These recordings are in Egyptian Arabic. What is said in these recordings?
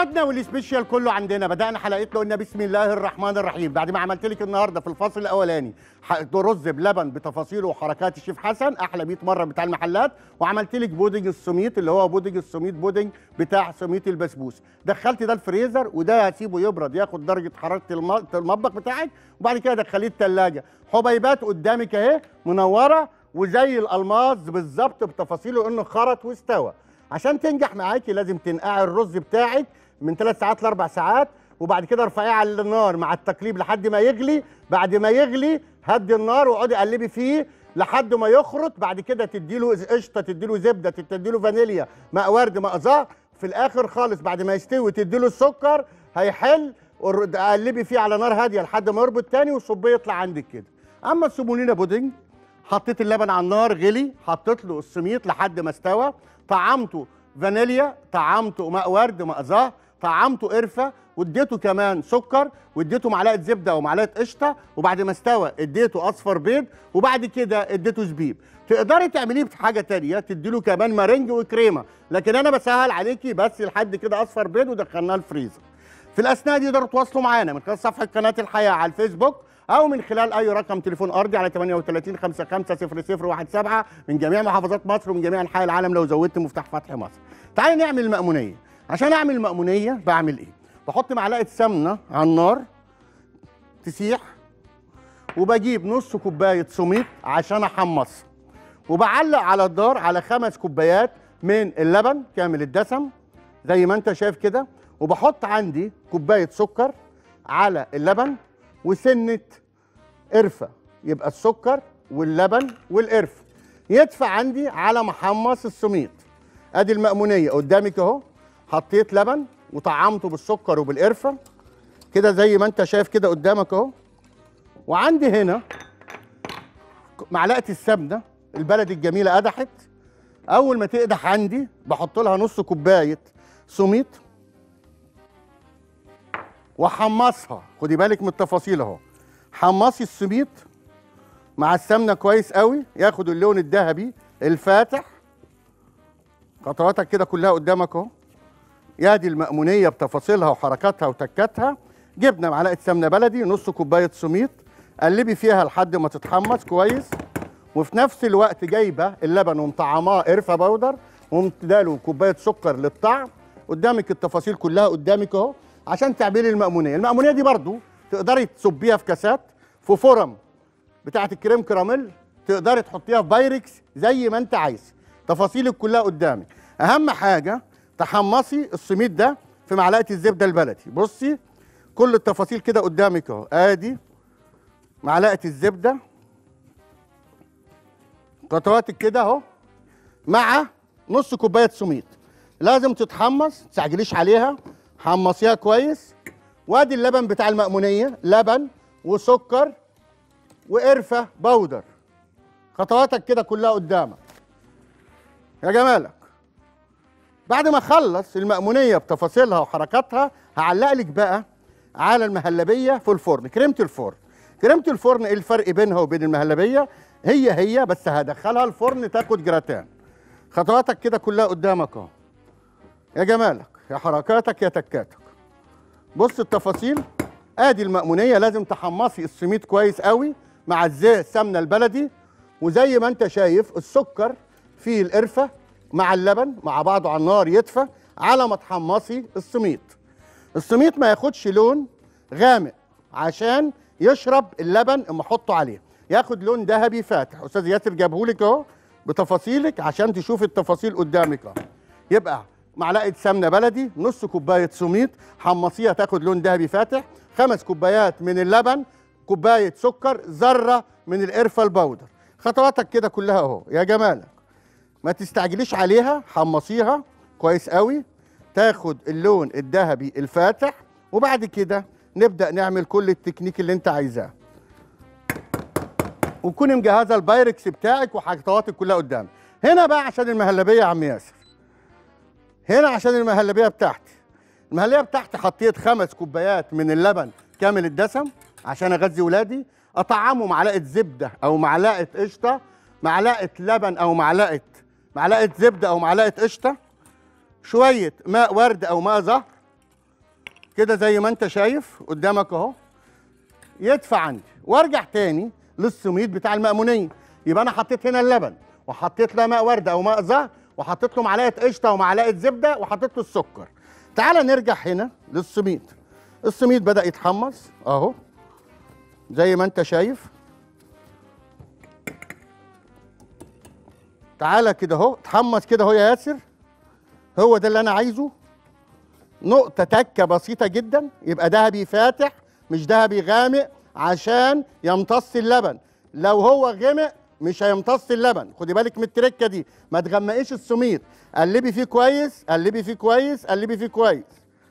ميعادنا والسبيشال كله عندنا بدانا حلقتنا قلنا بسم الله الرحمن الرحيم بعد ما عملت لك النهارده في الفصل الاولاني ح- رز بلبن بتفاصيله وحركات الشيف حسن احلى 100 مره بتاع المحلات وعملت لك بودنج السميط اللي هو بودنج السميط بودنج بتاع سميط البسبوس دخلت ده الفريزر وده هسيبه يبرد ياخد درجه حراره الم- المطبخ بتاعك وبعد كده دخليه الثلاجه حبيبات قدامك اهي منوره وزي الالماس بالظبط بتفاصيله انه خرط واستوى عشان تنجح معاكي لازم تنقعي الرز بتاعك من ثلاث ساعات لاربع ساعات وبعد كده ارفعيه على النار مع التقليب لحد ما يغلي بعد ما يغلي هدي النار واقعدي قلبي فيه لحد ما يخرط بعد كده تديله قشطه تديله زبده تديله فانيليا ماء ورد ماء زهر في الاخر خالص بعد ما يستوي تديله السكر هيحل والر- قلبي فيه على نار هاديه لحد ما يربط تاني والصبيه يطلع عندك كده اما السمولينا بودنج حطيت اللبن على النار غلي حطيت له السميط لحد ما استوى طعمته فانيليا طعمته ماء ورد ماء زهر طعمته قرفه واديته كمان سكر واديته معلقه زبده ومعلقه قشطه وبعد ما استوى اديته اصفر بيض وبعد كده اديته زبيب تقدري تعمليه في حاجه تانية تديله كمان مارنج وكريمه لكن انا بسهل عليكي بس لحد كده اصفر بيض ودخلناه الفريزر في الاثناء دي تقدروا تواصلوا معانا من خلال صفحه قناه الحياه على الفيسبوك او من خلال اي رقم تليفون ارضي على 38 55 0017 من جميع محافظات مصر ومن جميع انحاء العالم لو زودت مفتاح فتح مصر. تعالي نعمل المأمونيه. عشان اعمل المأمونيه بعمل ايه؟ بحط معلقه سمنه على النار تسيح وبجيب نص كوبايه سميط عشان احمصها. وبعلق على الدار على خمس كوبايات من اللبن كامل الدسم زي ما انت شايف كده وبحط عندي كوبايه سكر على اللبن وسنه قرفه يبقى السكر واللبن والقرفه يدفع عندي على محمص السميط ادي المأمونيه قدامك اهو حطيت لبن وطعمته بالسكر وبالقرفه كده زي ما انت شايف كده قدامك اهو وعندي هنا معلقه السمنه البلدي الجميله قدحت اول ما تقدح عندي بحط لها نص كوبايه سميط وحمصها خدي بالك من التفاصيل اهو حمصي السميط مع السمنه كويس قوي ياخد اللون الذهبي الفاتح خطواتك كده كلها قدامك اهو يا دي المأمونيه بتفاصيلها وحركاتها وتكاتها جبنا معلقه سمنه بلدي نص كوبايه سميط قلبي فيها لحد ما تتحمص كويس وفي نفس الوقت جايبه اللبن ومطعماه قرفه بودر ومداله كوبايه سكر للطعم قدامك التفاصيل كلها قدامك اهو عشان تعملي المأمونيه، المأمونيه دي برضو تقدري تصبيها في كاسات في فرم بتاعه الكريم كراميل تقدري تحطيها في بايركس زي ما انت عايز تفاصيلك كلها قدامك اهم حاجه تحمصي السميد ده في معلقه الزبده البلدي بصي كل التفاصيل كده قدامك اهو ادي معلقه الزبده خطواتك كده اهو مع نص كوبايه سميط لازم تتحمص ما تستعجليش عليها حمصيها كويس وادي اللبن بتاع المأمونيه لبن وسكر وقرفه بودر خطواتك كده كلها قدامك يا جمالك بعد ما اخلص المأمونيه بتفاصيلها وحركاتها هعلق لك بقى على المهلبيه في الفرن كريمه الفرن كريمه الفرن ايه الفرق بينها وبين المهلبيه هي هي بس هدخلها الفرن تاخد جراتان خطواتك كده كلها قدامك اهو يا جمالك يا حركاتك يا تكاتك بص التفاصيل ادي المأمونيه لازم تحمصي السميد كويس قوي مع الزيت السمنه البلدي وزي ما انت شايف السكر فيه القرفه مع اللبن مع بعضه على النار يدفى على ما تحمصي السميط السميط ما ياخدش لون غامق عشان يشرب اللبن اما احطه عليه ياخد لون ذهبي فاتح استاذ ياسر جابهولك اهو بتفاصيلك عشان تشوف التفاصيل قدامك اهو يبقى معلقه سمنه بلدي نص كوبايه سميط حمصيها تاخد لون ذهبي فاتح خمس كوبايات من اللبن كوبايه سكر ذره من القرفه البودر خطواتك كده كلها اهو يا جمالك ما تستعجليش عليها حمصيها كويس قوي تاخد اللون الذهبي الفاتح وبعد كده نبدا نعمل كل التكنيك اللي انت عايزاه وتكوني مجهزه البايركس بتاعك وخطواتك كلها قدامك هنا بقى عشان المهلبيه يا عم ياسر هنا عشان المهلبيه بتاعتي المهلبيه بتاعتي حطيت خمس كوبايات من اللبن كامل الدسم عشان اغذي ولادي اطعمه معلقه زبده او معلقه قشطه معلقه لبن او معلقه معلقه زبده او معلقه قشطه شويه ماء ورد او ماء زهر كده زي ما انت شايف قدامك اهو يدفع عندي وارجع تاني للسميد بتاع المأمونية يبقى انا حطيت هنا اللبن وحطيت له ماء ورد او ماء زهر وحطيت له معلقه قشطه ومعلقه زبده وحطيت له السكر تعال نرجع هنا للسميد السميد بدا يتحمص اهو زي ما انت شايف تعالى كده اهو اتحمص كده اهو يا ياسر هو ده اللي انا عايزه نقطة تكة بسيطة جدا يبقى ذهبي فاتح مش ذهبي غامق عشان يمتص اللبن لو هو غمق مش هيمتص اللبن خدي بالك من التركة دي ما تغمقيش السميد قلبي فيه كويس قلبي فيه كويس قلبي فيه كويس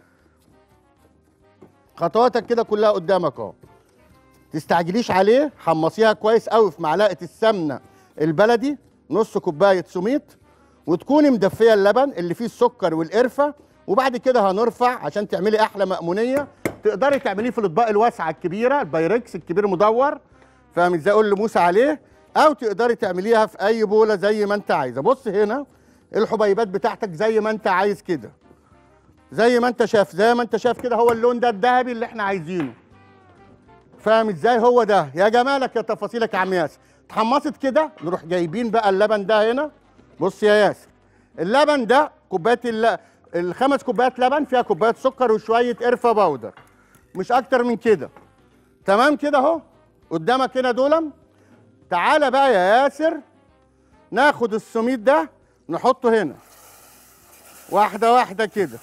خطواتك كده كلها قدامك اهو تستعجليش عليه حمصيها كويس قوي في معلقه السمنه البلدي نص كوبايه سميط وتكوني مدفيه اللبن اللي فيه السكر والقرفه وبعد كده هنرفع عشان تعملي احلى مأمونيه تقدري تعمليه في الاطباق الواسعه الكبيره البايركس الكبير مدور فاهم ازاي اقول لموسى عليه او تقدري تعمليها في اي بوله زي ما انت عايزه بص هنا الحبيبات بتاعتك زي ما انت عايز كده زي ما انت شايف زي ما انت شايف كده هو اللون ده الذهبي اللي احنا عايزينه فاهم ازاي هو ده يا جمالك يا تفاصيلك يا عم ياسر اتحمصت كده نروح جايبين بقى اللبن ده هنا بص يا ياسر اللبن ده كوبايه الل... الخمس كوبايات لبن فيها كوبايه سكر وشويه قرفه باودر مش اكتر من كده تمام كده اهو قدامك هنا دولم تعالى بقى يا ياسر ناخد السميد ده نحطه هنا واحده واحده كده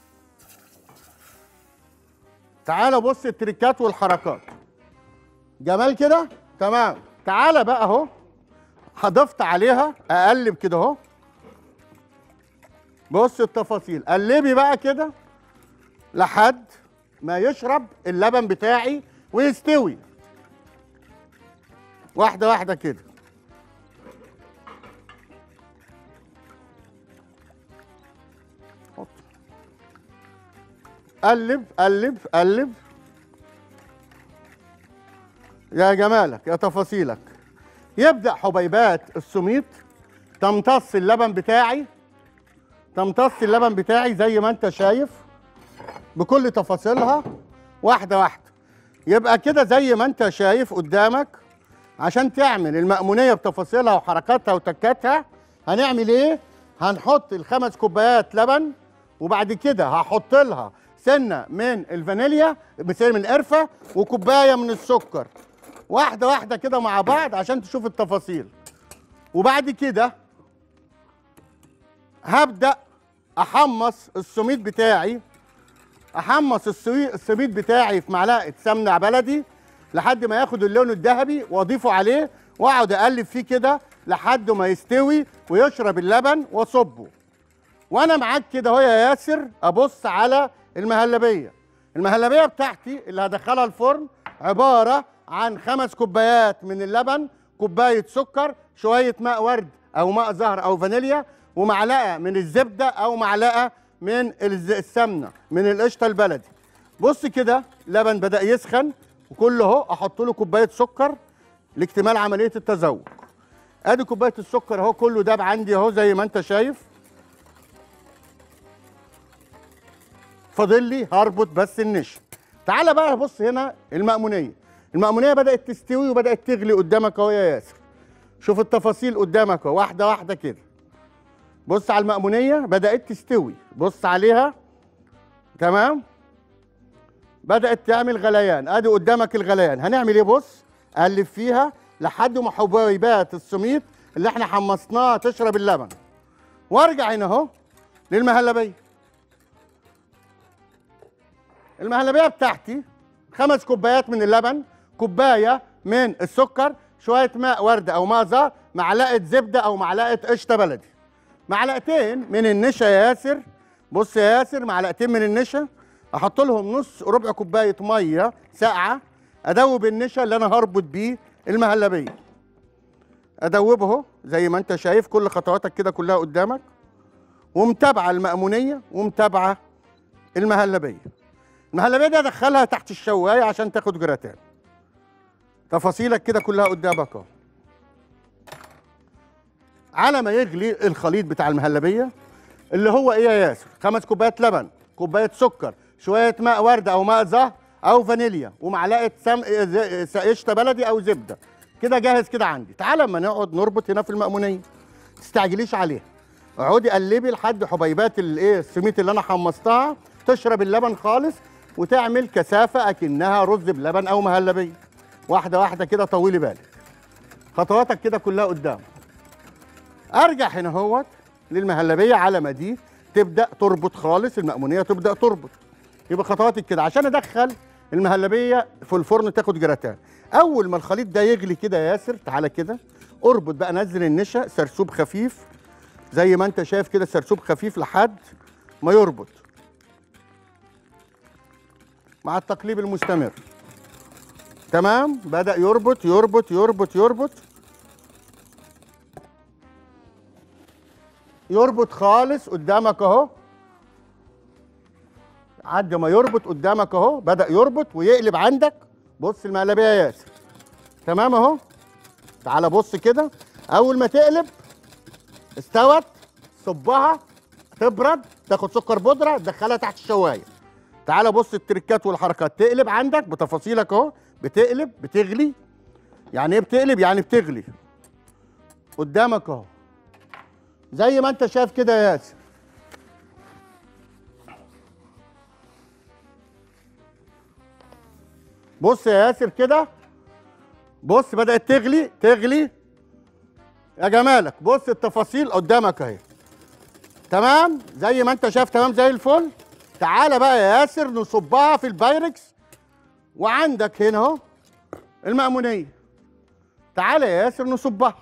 تعالى بص التريكات والحركات جمال كده تمام تعالى بقى اهو هضفت عليها اقلب كده اهو بص التفاصيل قلبي بقى كده لحد ما يشرب اللبن بتاعي ويستوي واحده واحده كده حط. قلب قلب قلب يا جمالك يا تفاصيلك يبدأ حبيبات السميط تمتص اللبن بتاعي تمتص اللبن بتاعي زي ما انت شايف بكل تفاصيلها واحدة واحدة يبقى كده زي ما انت شايف قدامك عشان تعمل المأمونية بتفاصيلها وحركاتها وتكاتها هنعمل ايه؟ هنحط الخمس كوبايات لبن وبعد كده هحط لها سنة من الفانيليا سنة من القرفة وكوباية من السكر واحدة واحدة كده مع بعض عشان تشوف التفاصيل وبعد كده هبدأ أحمص السميد بتاعي أحمص السوي- السميد بتاعي في معلقة سمنة بلدي لحد ما ياخد اللون الذهبي وأضيفه عليه وأقعد أقلب فيه كده لحد ما يستوي ويشرب اللبن وأصبه وانا معاك كده اهو يا ياسر ابص على المهلبيه المهلبيه بتاعتي اللي هدخلها الفرن عباره عن خمس كوبايات من اللبن كوبايه سكر شويه ماء ورد او ماء زهر او فانيليا ومعلقه من الزبده او معلقه من الز- السمنه من القشطه البلدي بص كده لبن بدا يسخن وكله اهو احط له كوبايه سكر لاكتمال عمليه التذوق ادي كوبايه السكر اهو كله داب عندي اهو زي ما انت شايف فاضل لي هربط بس النشا تعالى بقى بص هنا المأمونية المأمونية بدأت تستوي وبدأت تغلي قدامك اهو يا ياسر شوف التفاصيل قدامك اهو واحدة واحدة كده بص على المأمونية بدأت تستوي بص عليها تمام بدأت تعمل غليان ادي قدامك الغليان هنعمل ايه بص قلب فيها لحد ما حبيبات السميط اللي احنا حمصناها تشرب اللبن وارجع هنا اهو للمهلبيه المهلبيه بتاعتي خمس كوبايات من اللبن كوبايه من السكر شويه ماء ورد او ماء زهر معلقه زبده او معلقه قشطه بلدي معلقتين من النشا يا ياسر بص يا ياسر معلقتين من النشا احط لهم نص ربع كوبايه ميه ساقعه ادوب النشا اللي انا هربط بيه المهلبيه ادوبه اهو زي ما انت شايف كل خطواتك كده كلها قدامك ومتابعه المأمونيه ومتابعه المهلبيه المهلبيه دي ادخلها تحت الشوايه عشان تاخد جراتان تفاصيلك كده كلها قدامك اهو على ما يغلي الخليط بتاع المهلبيه اللي هو ايه يا ياسر خمس كوبايات لبن كوبايه سكر شويه ماء ورد او ماء زهر او فانيليا ومعلقه سم ز- قشطه بلدي او زبده كده جاهز كده عندي تعالى اما نقعد نربط هنا في المأمونيه تستعجليش عليها اقعدي قلبي لحد حبيبات الايه السميت اللي انا حمصتها تشرب اللبن خالص وتعمل كثافه اكنها رز بلبن او مهلبيه واحده واحده كده طولي بالك خطواتك كده كلها قدام ارجع هنا اهوت للمهلبيه على ما دي تبدا تربط خالص المأمونيه تبدا تربط يبقى خطواتك كده عشان ادخل المهلبيه في الفرن تاخد جراتان اول ما الخليط ده يغلي كده يا ياسر تعالى كده اربط بقى نزل النشا سرسوب خفيف زي ما انت شايف كده سرسوب خفيف لحد ما يربط مع التقليب المستمر تمام بدأ يربط يربط يربط يربط يربط خالص قدامك اهو عد ما يربط قدامك اهو بدأ يربط ويقلب عندك بص المقلبية يا ياسر تمام اهو تعالى بص كده اول ما تقلب استوت صبها تبرد تاخد سكر بودره تدخلها تحت الشوايه تعالى بص التركات والحركات تقلب عندك بتفاصيلك اهو بتقلب بتغلي يعني ايه بتقلب يعني بتغلي قدامك اهو زي ما انت شايف كده يا ياسر بص يا ياسر كده بص بدأت تغلي تغلي يا جمالك بص التفاصيل قدامك اهي تمام زي ما انت شايف تمام زي الفل تعالى بقى يا ياسر نصبها في البايركس وعندك هنا اهو المأمونية تعالى يا ياسر نصبها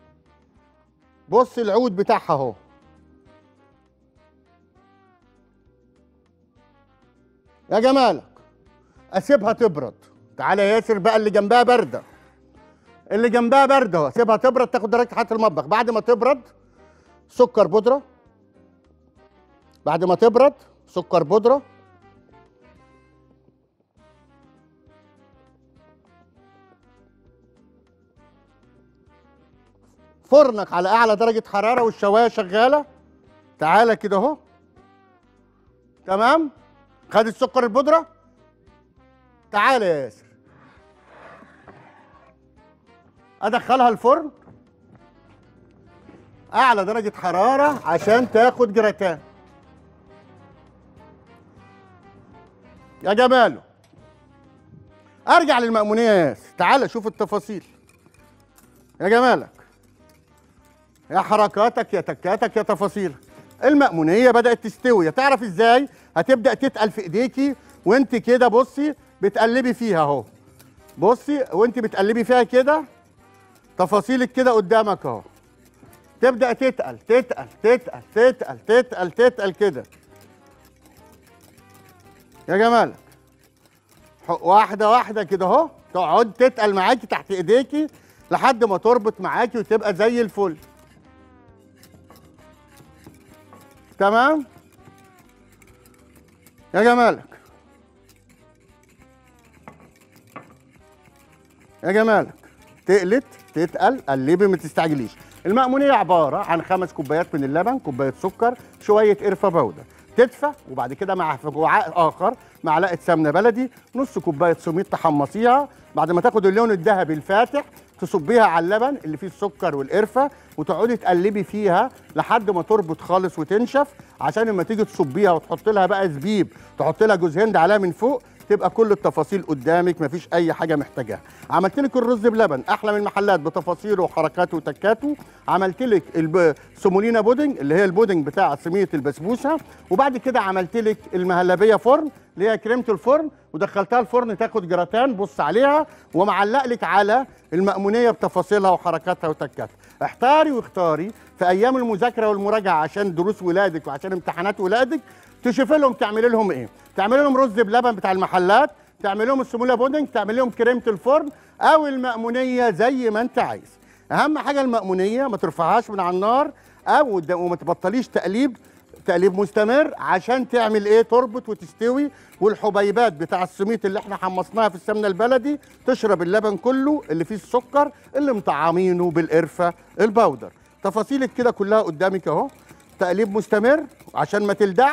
بص العود بتاعها اهو يا جمالك اسيبها تبرد تعالى يا ياسر بقى اللي جنبها بارده اللي جنبها بارده اهو سيبها تبرد تاخد درجه حراره المطبخ بعد ما تبرد سكر بودره بعد ما تبرد سكر بودره فرنك على اعلى درجه حراره والشوايه شغاله تعالى كده اهو تمام خد السكر البودره تعالى يا ياسر ادخلها الفرن اعلى درجه حراره عشان تاخد جراتان يا جماله ارجع للمأمونية يا ياسر تعالى شوف التفاصيل يا جمالك يا حركاتك يا تكاتك يا تفاصيلك المأمونية بدأت تستوي تعرف ازاي هتبدأ تتقل في ايديكي وانت كده بصي بتقلبي فيها اهو بصي وانت بتقلبي فيها كده تفاصيلك كده قدامك اهو تبدأ تتقل تتقل تتقل تتقل تتقل تتقل كده يا جمالك ح- واحدة واحدة كده اهو تقعد تتقل معاكي تحت ايديكي لحد ما تربط معاكي وتبقى زي الفل تمام يا جمالك يا جمالك تقلت تتقل قلبي ما تستعجليش المأمونية عبارة عن خمس كوبايات من اللبن كوباية سكر شوية قرفة بودرة تدفى وبعد كده مع في وعاء آخر معلقة سمنة بلدي نص كوباية سميد تحمصيها بعد ما تاخد اللون الذهبي الفاتح تصبيها على اللبن اللي فيه السكر والقرفة وتقعدي تقلبي فيها لحد ما تربط خالص وتنشف عشان لما تيجي تصبيها وتحط لها بقى زبيب تحط لها جوز هند عليها من فوق تبقى كل التفاصيل قدامك مفيش اي حاجه محتاجاها عملت لك الرز بلبن احلى من المحلات بتفاصيله وحركاته وتكاته عملت لك الب- سمولينا بودنج اللي هي البودنج بتاع صينيه البسبوسه وبعد كده عملت لك المهلبيه فرن اللي هي كريمه الفرن ودخلتها الفرن تاخد جراتان بص عليها ومعلق لك على المأمونيه بتفاصيلها وحركاتها وتكاتها احتاري واختاري في ايام المذاكره والمراجعه عشان دروس ولادك وعشان امتحانات ولادك تشوفي لهم تعملي لهم ايه تعملي لهم رز بلبن بتاع المحلات تعملي لهم السموله بودنج تعملي لهم كريمه الفرن او المأمونيه زي ما انت عايز اهم حاجه المأمونيه ما ترفعهاش من على النار او د- وما تبطليش تقليب تقليب مستمر عشان تعمل ايه تربط وتستوي والحبيبات بتاع السميط اللي احنا حمصناها في السمنه البلدي تشرب اللبن كله اللي فيه السكر اللي مطعمينه بالقرفه البودر تفاصيلك كده كلها قدامك اهو تقليب مستمر عشان ما تلدعش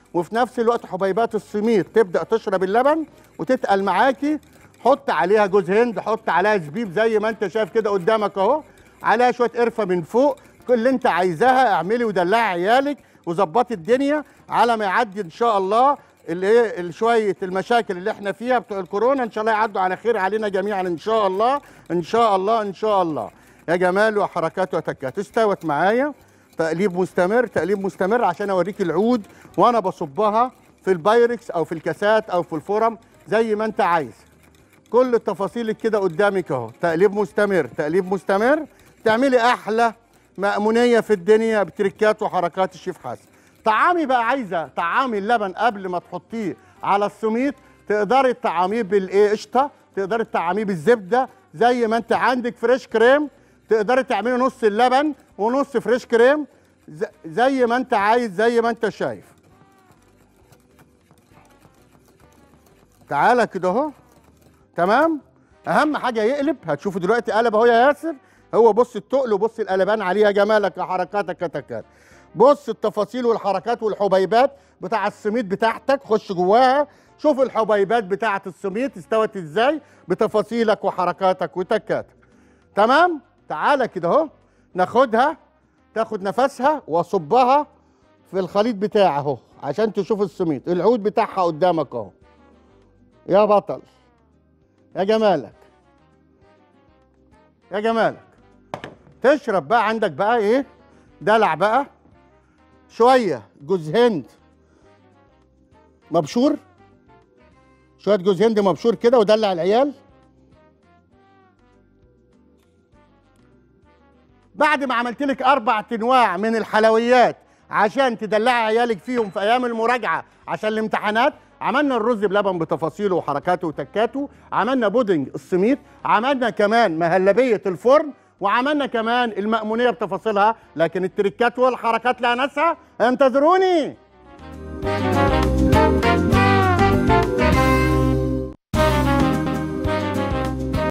وفي نفس الوقت حبيبات السميد تبدا تشرب اللبن وتتقل معاكي حط عليها جوز هند حط عليها زبيب زي ما انت شايف كده قدامك اهو عليها شويه قرفه من فوق كل اللي انت عايزاها اعملي ودلعي عيالك وظبطي الدنيا على ما يعدي ان شاء الله اللي هي شويه المشاكل اللي احنا فيها بتوع الكورونا ان شاء الله يعدوا على خير علينا جميعا ان شاء الله ان شاء الله ان شاء الله يا جمال وحركات وتكات استوت معايا تقليب مستمر تقليب مستمر عشان اوريك العود وانا بصبها في البايركس او في الكاسات او في الفرم زي ما انت عايز كل التفاصيل كده قدامك اهو تقليب مستمر تقليب مستمر تعملي احلى مأمونية في الدنيا بتركات وحركات الشيف حسن طعامي بقى عايزه طعامي اللبن قبل ما تحطيه على السميط تقدري تطعميه بالايه قشطه تقدري تطعميه بالزبده زي ما انت عندك فريش كريم تقدري تعملي نص اللبن ونص فريش كريم ز- زي ما انت عايز زي ما انت شايف تعالى كده اهو تمام اهم حاجه يقلب هتشوفوا دلوقتي قلب اهو يا ياسر هو بص التقل وبص القلبان عليها جمالك يا حركاتك يا تكات بص التفاصيل والحركات والحبيبات بتاع السميد بتاعتك خش جواها شوف الحبيبات بتاعه السميد استوت ازاي بتفاصيلك وحركاتك وتكاتك تمام تعالى كده اهو ناخدها تاخد نفسها واصبها في الخليط بتاعها اهو عشان تشوف السميد العود بتاعها قدامك اهو يا بطل يا جمالك يا جمالك تشرب بقى عندك بقى ايه دلع بقى شويه جوز هند مبشور شويه جوز هند مبشور كده ودلع العيال بعد ما عملت لك اربع انواع من الحلويات عشان تدلعي عيالك فيهم في ايام المراجعه عشان الامتحانات عملنا الرز بلبن بتفاصيله وحركاته وتكاته عملنا بودنج السميط عملنا كمان مهلبيه الفرن وعملنا كمان المأمونية بتفاصيلها لكن التركات والحركات لها ناسها انتظروني